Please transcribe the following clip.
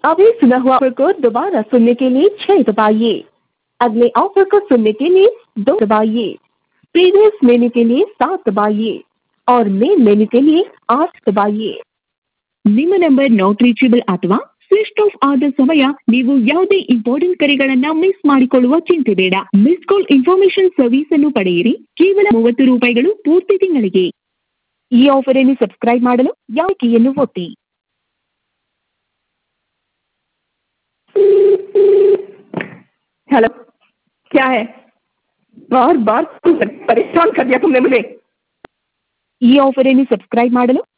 अभी सुना हुआ ऑफर को दोबारा सुनने के लिए छह दबाइए अगले ऑफर को सुनने के लिए दो दबाइए प्रीवियस मेन्यू के लिए सात दबाइए और मेन मेन्यू के लिए आठ दबाइए ನಿಮ್ಮ ನಂಬರ್ ನಾಟ್ ರೀಚೇಬಲ್ ಅಥವಾ ಸ್ವಿಚ್ ಆಫ್ ಆದ ಸಮಯ ನೀವು ಯಾವುದೇ ಇಂಪಾರ್ಟೆಂಟ್ ಕರೆಗಳನ್ನ ಮಿಸ್ ಮಾಡಿಕೊಳ್ಳುವ ಚಿಂತೆ ಬೇಡ ಮಿಸ್ ಕಾಲ್ ಇನ್ಫಾರ್ಮೇಶನ್ ಸರ್ವಿಸ್ ಅನ್ನು ಪಡೆಯಿರಿ ಕೇವಲ ಮೂವತ್ತು ರೂಪಾಯಿಗಳು ಪೂರ್ತಿ ತಿಂಗಳಿಗೆ ಈ ಆಫರ್ ಅನ್ನು ಸಬ್ಸ್ಕ್ರೈಬ್ ಮಾಡಲು ಯಾವ ಕೀಯನ್ನು ಒತ್ತಿ हेलो क्या है बार बार परेशान कर दिया तुमने मुझे ಈ ಆಫರ್ ಅನ್ನು ಸಬ್ಸ್ಕ್ರೈಬ್ ಮಾಡಲು